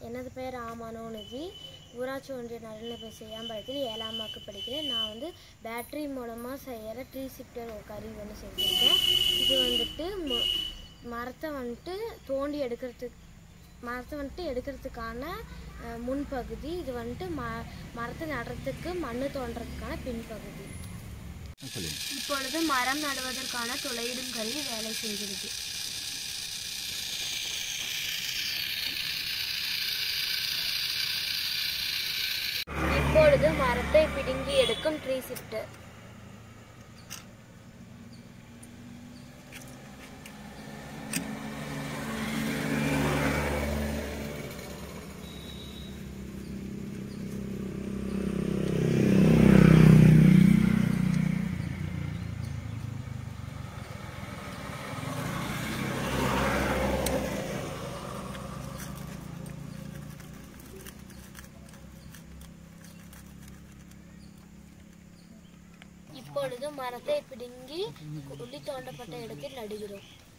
எனது பெயர் ஆமானோநிதி ஊராட்சி ஒன்றிய நடுநிலைப்பள்ளி செய்யாம்பலத்தில் ஏழாம் வகுப்பு படிக்கிறேன் நான் வந்து பேட்டரி மூலமாக செய்கிற ட்ரீ ஷிஃப்டர் ஒரு கருவி ஒன்று செஞ்சுருக்கேன் இது வந்துட்டு மு- மரத்தை வந்துட்டு தோண்டி எடுக்கிறதுக்கு மரத்தை வந்துட்டு எடுக்கிறதுக்கான அஹ், முன்பகுதி இது வந்துட்டு ம மரத்தை நடுறதுக்கு மண் தோண்டுறதுக்கான பின்பகுதி சொல்லுங்க இப்பொழுது மரம் நடுவதற்கான துளையிடும் கருவி வேலை செய்கிறது இப்பொழுது மரத்தை பிடுங்கி எடுக்கும் ட்ரீ ஷிஃப்டர் இப்பொழுது மரத்தை பிடுங்கி குழி தோண்டப்பட்ட இடத்தில் நடுகிறோம்